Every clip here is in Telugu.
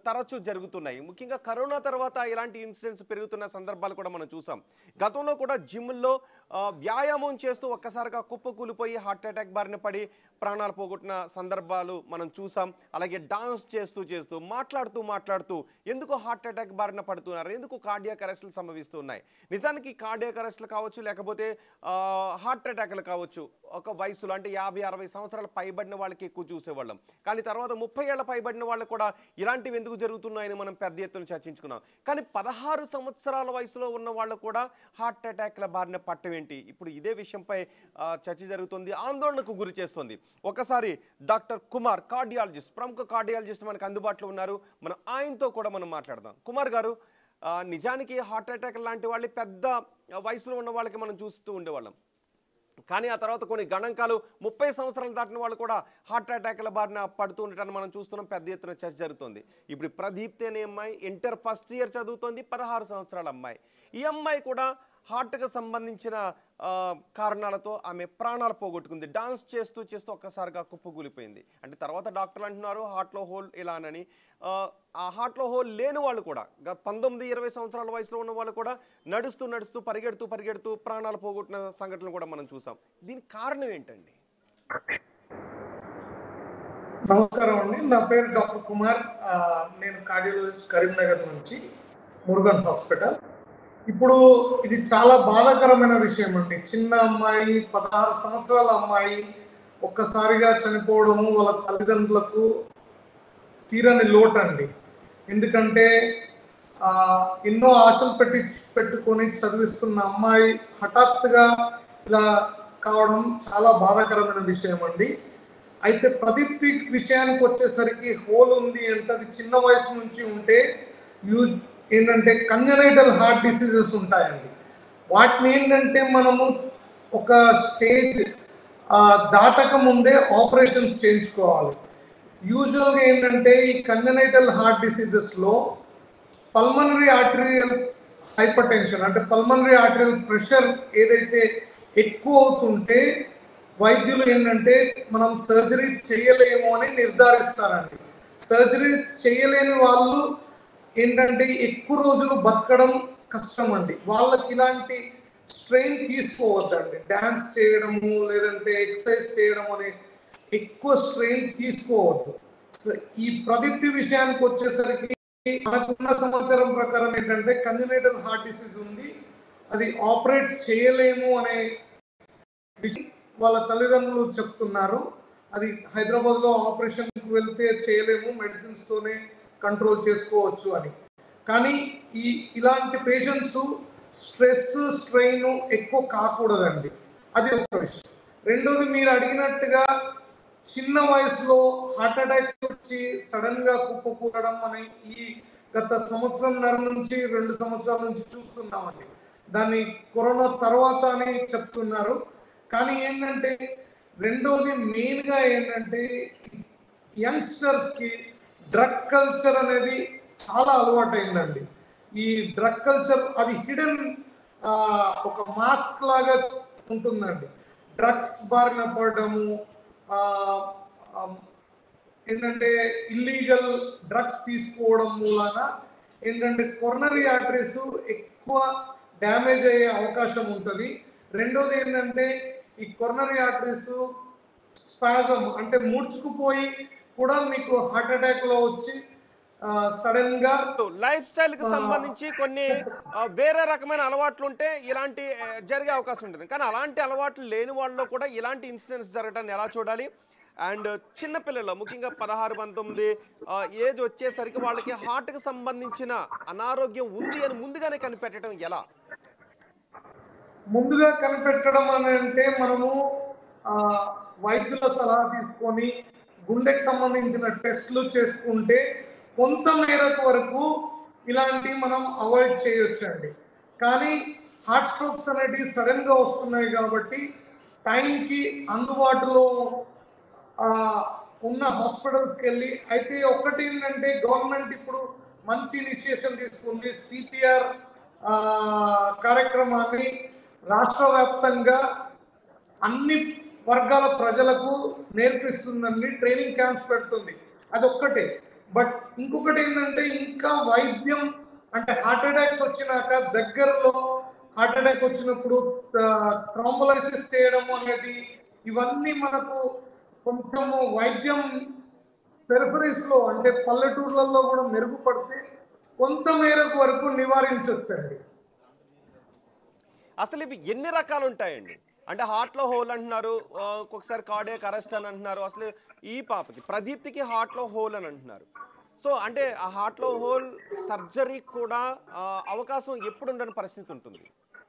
తరచూ జరుగుతున్నాయి ముఖ్యంగా కరోనా తర్వాత ఇలాంటి ఇన్సిడెంట్స్ పెరుగుతున్న సందర్భాలు కూడా మనం చూసాం గతంలో కూడా జిమ్లో వ్యాయామం చేస్తూ ఒక్కసారిగా కుప్పకూలిపోయి హార్ట్ అటాక్ బారిన పడి ప్రాణాలు పోగొట్టిన సందర్భాలు మనం చూసాం అలాగే డాన్స్ చేస్తూ చేస్తూ మాట్లాడుతూ మాట్లాడుతూ ఎందుకు హార్ట్ అటాక్ బారిన పడుతున్నారు ఎందుకు కార్డియాక్ అరెస్టులు సంభవిస్తున్నాయి నిజానికి కార్డియాక్ అరెస్టులు కావచ్చు లేకపోతే ఆ, హార్ట్ అటాక్లు కావచ్చు ఒక వయసులో అంటే యాభై అరవై సంవత్సరాల పైబడిన వాళ్ళకి ఎక్కువ చూసేవాళ్ళం కానీ తర్వాత ముప్పై ఏళ్ళ పైబడిన వాళ్ళు కూడా ఇలాంటివి ఎందుకు జరుగుతున్నాయని మనం పెద్ద ఎత్తున చర్చించుకున్నాం కానీ పదహారు సంవత్సరాల వయసులో ఉన్న వాళ్ళు కూడా హార్ట్ అటాక్ల బారిన పట్టం ఏంటి ఇప్పుడు ఇదే విషయంపై ఆ, చర్చ జరుగుతుంది ఆందోళనకు గురి చేస్తుంది ఒకసారి డాక్టర్ కుమార్ కార్డియాలజిస్ట్ ప్రముఖ కార్డియాలజిస్ట్ మనకు అందుబాటులో ఉన్నారు మనం ఆయనతో కూడా మనం మాట్లాడదాం కుమార్ గారు ఆ, నిజానికి హార్ట్ అటాక్ లాంటి వాళ్ళు పెద్ద వయసులో ఉన్న వాళ్ళకి మనం చూస్తూ ఉండేవాళ్ళం కానీ ఆ తర్వాత కొన్ని గణాంకాలు ముప్పై సంవత్సరాలు దాటిన వాళ్ళు కూడా హార్ట్ అటాక్ల బారిన పడుతూ ఉండటాన్ని మనం చూస్తున్నాం పెద్ద ఎత్తున చర్చ జరుగుతుంది ఇప్పుడు ప్రదీప్తి అనే అమ్మాయి ఇంటర్ ఫస్ట్ ఇయర్ చదువుతోంది పదహారు సంవత్సరాల అమ్మాయి ఈ అమ్మాయి కూడా హార్ట్కి సంబంధించిన ఆ, కారణాలతో ఆమె ప్రాణాలు పోగొట్టుకుంది డాన్స్ చేస్తూ చేస్తూ ఒక్కసారిగా కుప్పకూలిపోయింది అంటే తర్వాత డాక్టర్లు అంటున్నారు హార్ట్లో హోల్ ఇలానని ఆ, ఆ హార్ట్లో హోల్ లేని వాళ్ళు కూడా గ- పంతొమ్మిది ఇరవై సంవత్సరాల వయసులో ఉన్న వాళ్ళు కూడా నడుస్తూ నడుస్తూ పరిగెడుతూ పరిగెడుతూ ప్రాణాలు పోగొట్టిన సంఘటనలు కూడా మనం చూసాం దీనికి కారణం ఏంటండి నమస్కారం అండి నా పేరు డాక్టర్ కుమార్ ఆ, నేను కార్డియాలజిస్ట్ కరీంనగర్ నుంచి మురుగన్ హాస్పిటల్ ఇప్పుడు ఇది చాలా బాధాకరమైన విషయం అండి చిన్న అమ్మాయి పదహారు సంవత్సరాల అమ్మాయి ఒక్కసారిగా చనిపోవడము వాళ్ళ తల్లిదండ్రులకు తీరని లోటు అండి ఎందుకంటే ఆ, ఎన్నో ఆశలు పెట్టి పెట్టుకొని చదివిస్తున్న అమ్మాయి హఠాత్తుగా ఇలా కావడం చాలా బాధాకరమైన విషయం అండి అయితే ప్రదీప్తి విషయానికి వచ్చేసరికి హోల్ ఉంది అంటే అది చిన్న వయసు నుంచి ఉంటే యూజ్ ఏంటంటే కన్జనైటల్ హార్ట్ డిసీజెస్ ఉంటాయండి వాటిని ఏంటంటే మనము ఒక స్టేజ్ ఆ, దాటక ముందే ఆపరేషన్స్ చేయించుకోవాలి యూజువల్గా ఏంటంటే ఈ కన్జనైటల్ హార్ట్ డిసీజెస్లో పల్మనరీ ఆర్టరియల్ హైపర్ టెన్షన్ అంటే పల్మనరీ ఆర్టరియల్ ప్రెషర్ ఏదైతే ఎక్కువ అవుతుంటే వైద్యులు ఏంటంటే మనం సర్జరీ చేయలేము అని నిర్ధారిస్తారండి సర్జరీ చేయలేని వాళ్ళు ఏంటంటే ఎక్కువ రోజులు బతకడం కష్టం అండి వాళ్ళకి ఇలాంటి స్ట్రెయిన్ తీసుకోవద్దండి డ్యాన్స్ చేయడము లేదంటే ఎక్సర్సైజ్ చేయడం అనే ఎక్కువ స్ట్రెయిన్ తీసుకోవద్దు సో ఈ ప్రదీప్తి విషయానికి వచ్చేసరికి మనకున్న సమాచారం ప్రకారం ఏంటంటే కంజనైటల్ హార్ట్ డిసీజ్ ఉంది అది ఆపరేట్ చేయలేము అనే విషయం వాళ్ళ తల్లిదండ్రులు చెప్తున్నారు అది హైదరాబాద్లో ఆపరేషన్కి వెళ్తే చేయలేము మెడిసిన్స్ తోనే కంట్రోల్ చేసుకోవచ్చు అని కానీ ఈ ఇలాంటి పేషెంట్స్ స్ట్రెస్ స్ట్రెయిన్ ఎక్కువ కాకూడదండి అది ఒక విషయం రెండోది మీరు అడిగినట్టుగా చిన్న వయసులో హార్ట్ అటాక్స్ వచ్చి సడన్ గా కుప్పకూడడం అని ఈ గత సంవత్సరంన్నర నుంచి రెండు సంవత్సరాల నుంచి చూస్తున్నామండి దాన్ని కరోనా తర్వాత అని చెప్తున్నారు కానీ ఏంటంటే రెండోది మెయిన్గా ఏంటంటే యంగ్స్టర్స్కి డ్రగ్ కల్చర్ అనేది చాలా అలవాటైందండి ఈ డ్రగ్ కల్చర్ అది హిడెన్ ఒక మాస్క్ లాగా ఉంటుందండి డ్రగ్స్ బారిన పడడము ఆ, ఆ, ఏంటంటే ఇల్లీగల్ డ్రగ్స్ తీసుకోవడం మూలాన ఏంటంటే కొరనరీ ఆర్టరీస్ ఎక్కువ డ్యామేజ్ అయ్యే అవకాశం ఉంటుంది రెండోది ఏంటంటే ఈ కొరనరీ ఆర్టరీస్ స్పాజమ్ అంటే ముడుచుకుపోయి కూడా మీకు హార్ట్ అటాక్ లో వచ్చి సడన్ గా లైఫ్ స్టైల్ కి సంబంధించి కొన్ని ఆ, వేరే రకమైన అలవాట్లు ఉంటే ఇలాంటి ఆ, జరిగే అవకాశం ఉంటుంది కానీ అలాంటి అలవాట్లు లేని వాళ్ళలో కూడా ఇలాంటి ఇన్సిడెంట్స్ జరగడాన్ని ఎలా చూడాలి అండ్ చిన్నపిల్లల్లో ముఖ్యంగా పదహారు పంతొమ్మిది ఆ, ఏజ్ వచ్చేసరికి వాళ్ళకి heart కి సంబంధించిన అనారోగ్యం ఉంది అని ముందుగానే కనిపెట్టడం ఎలా ముందుగా కనిపెట్టడం అని అంటే మనము ఆ, వైద్యుల సలహా తీసుకొని గుండెకి సంబంధించిన టెస్ట్లు చేసుకుంటే కొంత మేరకు వరకు ఇలాంటివి మనం అవాయిడ్ చేయొచ్చండి కానీ హార్ట్ స్ట్రోక్స్ అనేటివి సడన్ గా వస్తున్నాయి కాబట్టి టైంకి అందుబాటులో ఆ, ఉన్న హాస్పిటల్కి వెళ్ళి అయితే ఒకటి ఏంటంటే గవర్నమెంట్ ఇప్పుడు మంచి ఇనిషియేషన్ తీసుకుంది సిపిఆర్ కార్యక్రమాన్ని రాష్ట్ర వ్యాప్తంగా అన్ని వర్గాల ప్రజలకు నేర్పిస్తుందండి ట్రైనింగ్ క్యాంప్స్ పెడుతుంది అదొక్కటే బట్ ఇంకొకటి ఏంటంటే ఇంకా వైద్యం అంటే హార్ట్ అటాక్స్ వచ్చినాక దగ్గరలో హార్ట్ అటాక్ వచ్చినప్పుడు థ్రాంబోలైసిస్ చేయడం అనేది ఇవన్నీ మనకు కొంచెము వైద్యం పెరిఫరీస్ లో అంటే పల్లెటూర్లలో కూడా మెరుగుపడితే కొంత మేరకు వరకు నివారించవచ్చండి అసలు ఇవి ఎన్ని రకాలు ఉంటాయండి అంటే హార్ట్ లో హోల్ అంటున్నారు ఆ, ఒక్కొక్కసారి కార్డియక్ అరెస్ట్ అని అంటున్నారు అసలు ఈ పాపకి ప్రదీప్తికి హార్ట్ లో హోల్ అని అంటున్నారు సో అంటే ఆ హార్ట్ లో హోల్ సర్జరీ కూడా ఆ, అవకాశం ఎప్పుడు ఉండని పరిస్థితి ఉంటుంది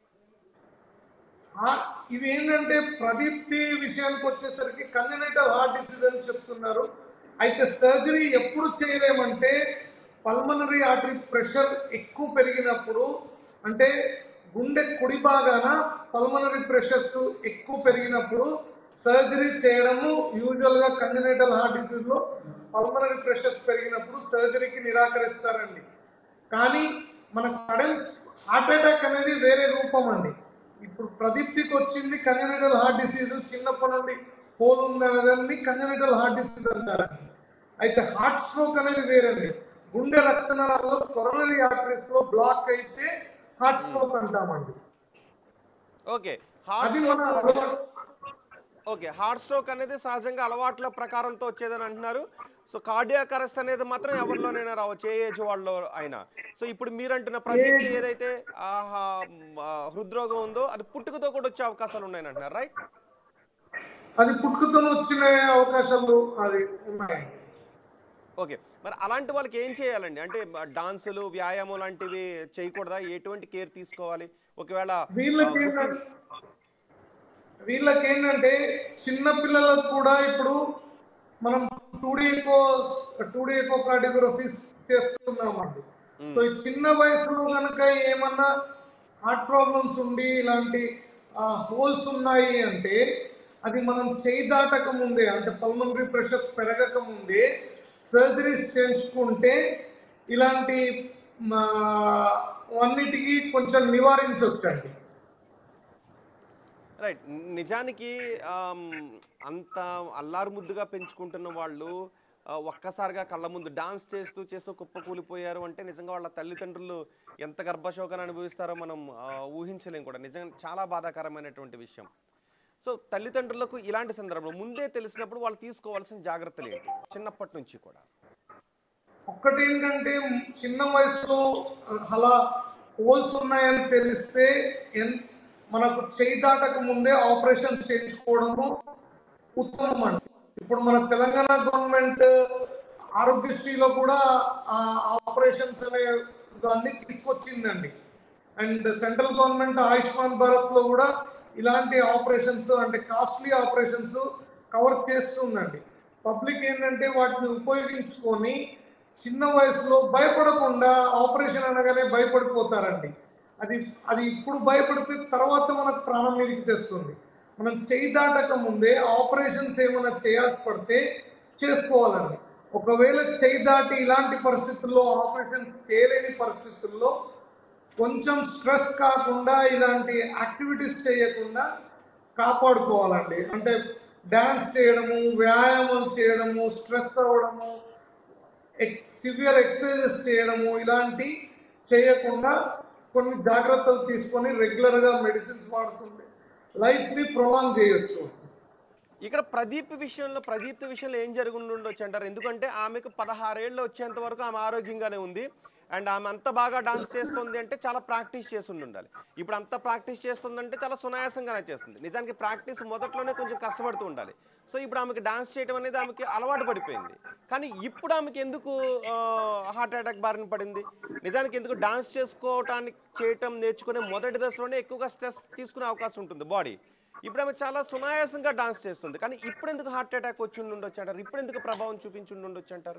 ఆ, ఇవి ఏంటంటే ప్రదీప్తి విషయానికి వచ్చేసరికి కంజనైటల్ హార్ట్ డిసీజ్ అని చెప్తున్నారు అయితే సర్జరీ ఎప్పుడు చేయలేమంటే పల్మనరీ ఆర్టరీ ప్రెషర్ ఎక్కువ పెరిగినప్పుడు అంటే గుండె కుడి భాగాన పల్మనరీ ప్రెషర్స్ ఎక్కువ పెరిగినప్పుడు సర్జరీ చేయడము యూజువల్గా కంజనైటల్ హార్ట్ డిసీజ్లో పల్మనరీ ప్రెషర్స్ పెరిగినప్పుడు సర్జరీకి నిరాకరిస్తారండి కానీ మనకు సడన్ హార్ట్ అటాక్ అనేది వేరే రూపం అండి ఇప్పుడు ప్రదీప్తికి వచ్చింది కంజనైటల్ హార్ట్ డిసీజ్ చిన్నప్పటి నుండి హోల్ ఉన్నదాన్ని కంజనైటల్ హార్ట్ డిసీజ్ అంటారు అయితే హార్ట్ స్ట్రోక్ అనేది వేరండి గుండె రక్తనాళాల్లో కొరనరీ ఆర్టరీస్ లో బ్లాక్ అయితే హార్ట్ స్ట్రోక్ అంటామండి ఓకే హార్ట్ అది మన స్ట్రోక్ అలవాటు. ఓకే హార్ట్ స్ట్రోక్ అనేది సహజంగా అలవాట్ల ప్రకారంతో వచ్చేదని అంటున్నారు సో కార్డియాక్ అరెస్ట్ అనేది మాత్రం ఎవరిలోనైనా రావచ్చు ఏ ఏజ్ వాళ్ళలో అయినా సో ఇప్పుడు మీరు అంటున్న ప్రదీప్ ఏదైతే ఆ హా- ఆ హృద్రోగం ఉందో అది పుట్టుకతో కూడా వచ్చే అవకాశాలు ఉన్నాయని అంటున్నారు రైట్ అది పుట్టుకతో వచ్చిన అవకాశాలు అది ఉన్నాయండి ఓకే మరి అలాంటి వాళ్ళకి ఏం చేయాలండి అంటే డాన్సులు వ్యాయామం లాంటివి చేయకూడదా ఎటువంటి కేర్ తీసుకోవాలి ఒకవేళ వీళ్ళకి ఆ, ఏంటంటే వీళ్ళకి ఏంటంటే చిన్న పిల్లలకు కూడా ఇప్పుడు మనం two D echo two D echo cardiographies చేస్తున్నామండి సో ఈ చిన్న వయసులో కనుక ఏమన్నా హార్ట్ ప్రాబ్లమ్స్ ఉండి ఇలాంటి హోల్స్ ఉన్నాయి అంటే అది మనం చేయి దాటక ముందే అంటే పల్మనరీ ప్రెషర్స్ పెరగక ముందే సర్జరీస్ చేయించుకుంటే ఇలాంటి మా, అన్నిటికీ కొంచెం నివారించవచ్చండి రైట్ నిజానికి ఆమ్, అంత అల్లారు ముద్దుగా పెంచుకుంటున్న వాళ్ళు ఆ, ఒక్కసారిగా కళ్ళ ముందు డాన్స్ చేస్తూ చేస్తూ కుప్ప కూలిపోయారు అంటే నిజంగా వాళ్ళ తల్లిదండ్రులు ఎంత గర్భశోకాన్ని అనుభవిస్తారో మనం ఆ, ఊహించలేం కూడా నిజంగా చాలా బాధాకరమైనటువంటి విషయం సో తల్లిదండ్రులకు ఇలాంటి సందర్భంలో ముందే తెలిసినప్పుడు వాళ్ళు తీసుకోవాల్సిన జాగ్రత్తలు ఏంటి చిన్నప్పటి నుంచి కూడా ఒక్కటి ఏంటంటే చిన్న వయసులో అలా హోల్స్ ఉన్నాయని తెలిస్తే ఎన్ మనకు చేయి దాటక ముందే ఆపరేషన్ చేయించుకోవడము ఉత్తమం అండి ఇప్పుడు మన తెలంగాణ గవర్నమెంట్ ఆరోగ్యశ్రీలో కూడా ఆ ఆపరేషన్స్ అనే అన్ని తీసుకొచ్చిందండి and central government Ayushman Bharat లో కూడా ఇలాంటి ఆపరేషన్స్ అంటే కాస్ట్లీ ఆపరేషన్స్ కవర్ చేస్తుందండి పబ్లిక్ ఏంటంటే వాటిని ఉపయోగించుకొని చిన్న వయసులో భయపడకుండా ఆపరేషన్ అనగానే భయపడిపోతారండి అది అది ఇప్పుడు భయపడితే తర్వాత మనకు ప్రాణం మీదకి తెస్తుంది మనం చేయి దాటక ముందే ఆపరేషన్స్ ఏమైనా చేయాల్సి పడితే చేసుకోవాలండి ఒకవేళ చేయి దాటి ఇలాంటి పరిస్థితుల్లో ఆపరేషన్స్ చేయలేని పరిస్థితుల్లో కొంచెం స్ట్రెస్ కాకుండా ఇలాంటి యాక్టివిటీస్ చేయకుండా కాపాడుకోవాలండి అంటే డ్యాన్స్ చేయడము వ్యాయామం చేయడము స్ట్రెస్ అవ్వడము సివియర్ ఎక్సర్సైజెస్ చేయడము ఇలాంటి చేయకుండా కొన్ని జాగ్రత్తలు తీసుకొని రెగ్యులర్గా మెడిసిన్స్ వాడుతుంటే లైఫ్ని ప్రొలాంగ్ చేయొచ్చు ఇక్కడ ప్రదీప్ విషయంలో ప్రదీప్ విషయంలో ఏం జరిగి ఉండొచ్చు అంటారు ఎందుకంటే ఆమెకు పదహారేళ్ళు వచ్చేంత వరకు ఆమె ఆరోగ్యంగానే ఉంది అండ్ ఆమె అంత బాగా డాన్స్ చేస్తుంది అంటే చాలా ప్రాక్టీస్ చేసి ఉండి ఉండాలి ఇప్పుడు అంత ప్రాక్టీస్ చేస్తుందంటే చాలా సునాయాసంగానే చేస్తుంది నిజానికి ప్రాక్టీస్ మొదట్లోనే కొంచెం కష్టపడుతూ ఉండాలి సో ఇప్పుడు ఆమెకి డాన్స్ చేయడం అనేది ఆమెకి అలవాటు పడిపోయింది కానీ ఇప్పుడు ఆమెకి ఎందుకు హార్ట్ అటాక్ బారిన పడింది నిజానికి ఎందుకు డాన్స్ చేసుకోవటానికి చేయటం నేర్చుకునే మొదటి దశలోనే ఎక్కువగా స్ట్రెస్ తీసుకునే అవకాశం ఉంటుంది బాడీ ఇప్పుడు ఆమె చాలా సునాయాసంగా డాన్స్ చేస్తుంది కానీ ఇప్పుడు ఎందుకు హార్ట్ అటాక్ వచ్చి ఉండొచ్చు అంటారు ఇప్పుడు ఎందుకు ప్రభావం చూపించి ఉండొచ్చు అంటారు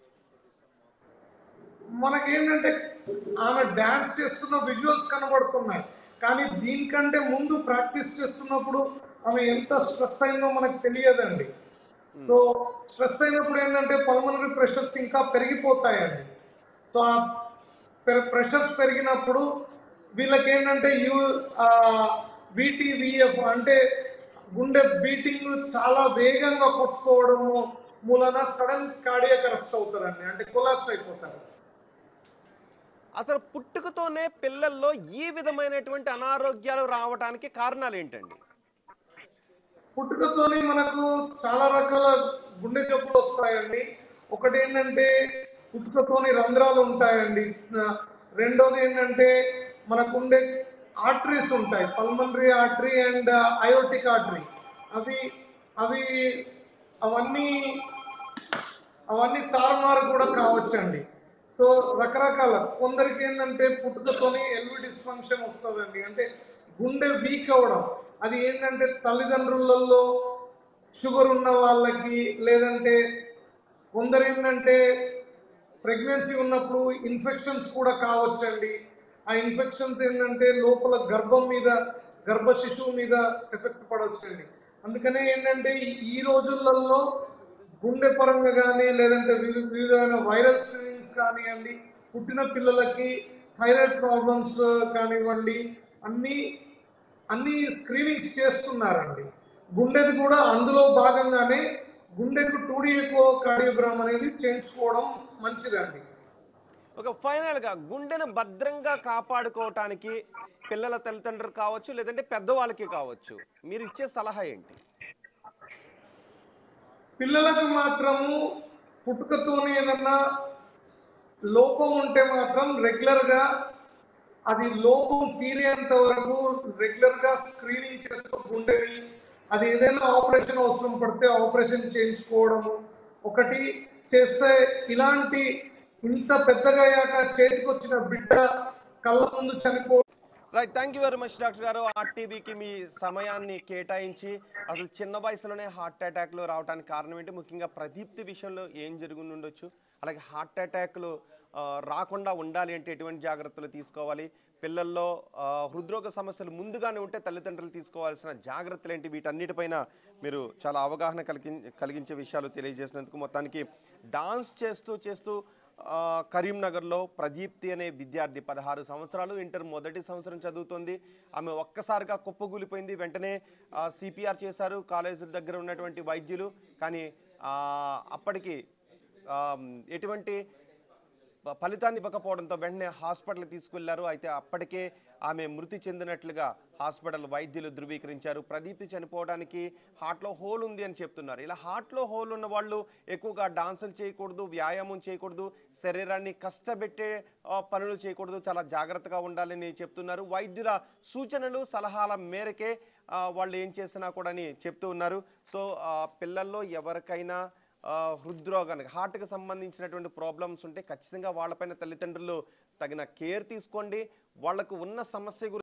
మనకేంటంటే ఆమె డ్యాన్స్ చేస్తున్న విజువల్స్ కనబడుతున్నాయి కానీ దీనికంటే ముందు ప్రాక్టీస్ చేస్తున్నప్పుడు ఆమె ఎంత స్ట్రెస్ అయిందో మనకు తెలియదండి సో స్ట్రెస్ అయినప్పుడు ఏంటంటే పల్మనరీ ప్రెషర్స్ ఇంకా పెరిగిపోతాయండి సో ఆ ప్రెషర్స్ పెరిగినప్పుడు వీళ్ళకి ఏంటంటే యూ విటివిఎఫ్ అంటే గుండె బీటింగ్ చాలా వేగంగా కొట్టుకోవడము మూలన సడన్ కార్డియక్ అరెస్ట్ అవుతారండి అంటే కొలాప్స్ అయిపోతారు అసలు పుట్టుకతోనే పిల్లల్లో ఈ విధమైనటువంటి అనారోగ్యాలు రావడానికి కారణాలు ఏంటండి పుట్టుకతోని మనకు చాలా రకాల గుండె జబ్బులు వస్తాయండి ఒకటి ఏంటంటే పుట్టుకతోని రంధ్రాలు ఉంటాయండి ఆ, రెండోది ఏంటంటే మనకుండే ఆర్టరీస్ ఉంటాయి pulmonary artery and aortic artery అవి అవి అవన్నీ అవన్నీ తారుమారు కూడా కావచ్చండి సో రకరకాల కొందరికి ఏంటంటే పుట్టుకతోని ఎల్వి డిస్ఫంక్షన్ వస్తుందండి అంటే గుండె వీక్ అవ్వడం అది ఏంటంటే తల్లిదండ్రులలో షుగర్ ఉన్న వాళ్ళకి లేదంటే కొందరు ఏంటంటే ప్రెగ్నెన్సీ ఉన్నప్పుడు ఇన్ఫెక్షన్స్ కూడా కావచ్చండి ఆ ఇన్ఫెక్షన్స్ ఏంటంటే లోపల గర్భం మీద గర్భ శిశువు మీద ఎఫెక్ట్ పడవచ్చండి అందుకనే ఏంటంటే ఈ- ఈ రోజులలో గుండె పరంగా కానీ లేదంటే వివిధ వివిధమైన వైరల్ స్క్రీనింగ్స్ కానివ్వండి పుట్టిన పిల్లలకి థైరాయిడ్ ప్రాబ్లమ్స్ కానివ్వండి అన్నీ అన్ని స్క్రీనింగ్స్ చేస్తున్నారండి గుండెది కూడా అందులో భాగంగానే గుండెకు టూడీ ఎకో కార్డియోగ్రామ్ అనేది చేయించుకోవడం మంచిదండి ఒక ఫైనల్గా గుండెను భద్రంగా కాపాడుకోవటానికి పిల్లల తల్లిదండ్రులు కావచ్చు లేదంటే పెద్దవాళ్ళకి కావచ్చు మీరు ఇచ్చే సలహా ఏంటి పిల్లలకు మాత్రము పుట్టుకతోనే ఏదన్నా లోపం ఉంటే మాత్రం రెగ్యులర్గా అది లోపం తీరేంత వరకు రెగ్యులర్గా స్క్రీనింగ్ చేస్తూ గుండెని అది ఏదైనా ఆపరేషన్ అవసరం పడితే ఆపరేషన్ చేయించుకోవడము ఒకటి చేస్తే ఇలాంటి ఇంత పెద్దగా అయ్యాక చేతికొచ్చిన బిడ్డ కళ్ళ ముందు చనిపో right thank you very much doctor గారు ఆర్టీవీకి మీ సమయాన్ని కేటాయించి అసలు చిన్న వయసులోనే హార్ట్ అటాక్లు రావడానికి కారణం ఏంటి ముఖ్యంగా ప్రదీప్తి విషయంలో ఏం జరిగి ఉండొచ్చు అలాగే హార్ట్ అటాక్లు ఆ, రాకుండా ఉండాలి అంటే ఎటువంటి జాగ్రత్తలు తీసుకోవాలి పిల్లల్లో ఆ, హృద్రోగ సమస్యలు ముందుగానే ఉంటే తల్లిదండ్రులు తీసుకోవాల్సిన జాగ్రత్తలు ఏంటి వీటన్నిటిపైన మీరు చాలా అవగాహన కలిగి కలిగించే విషయాలు తెలియజేసినందుకు మొత్తానికి డాన్స్ చేస్తూ చేస్తూ ఆ, కరీంనగర్లో ప్రదీప్తి అనే విద్యార్థి పదహారు సంవత్సరాలు ఇంటర్ మొదటి సంవత్సరం చదువుతోంది ఆమె ఒక్కసారిగా కుప్పగూలిపోయింది వెంటనే సిపిఆర్ చేశారు కాలేజీ దగ్గర ఉన్నటువంటి వైద్యులు కానీ ఆ, అప్పటికి ఆ, ఎటువంటి ఫ- ఫలితాన్ని ఇవ్వకపోవడంతో వెంటనే హాస్పిటల్ తీసుకెళ్లారు అయితే అప్పటికే ఆమె మృతి చెందినట్లుగా హాస్పిటల్ వైద్యులు ధృవీకరించారు ప్రదీప్తి చనిపోవడానికి హార్ట్లో హోల్ ఉంది అని చెప్తున్నారు ఇలా హార్ట్లో హోల్ ఉన్న వాళ్ళు ఎక్కువగా డాన్సులు చేయకూడదు వ్యాయామం చేయకూడదు శరీరాన్ని కష్టపెట్టే ఆ, పనులు చేయకూడదు చాలా జాగ్రత్తగా ఉండాలని చెప్తున్నారు వైద్యుల సూచనలు సలహాల మేరకే ఆ, వాళ్ళు ఏం చేసినా కూడా అని చెప్తూ ఉన్నారు సో ఆ, పిల్లల్లో ఎవరికైనా ఆ, హృద్రోగానికి హార్ట్కి సంబంధించినటువంటి ప్రాబ్లమ్స్ ఉంటే ఖచ్చితంగా వాళ్ళపైన తల్లిదండ్రులు తగిన కేర్ తీసుకోండి వాళ్ళకు ఉన్న సమస్య గురించి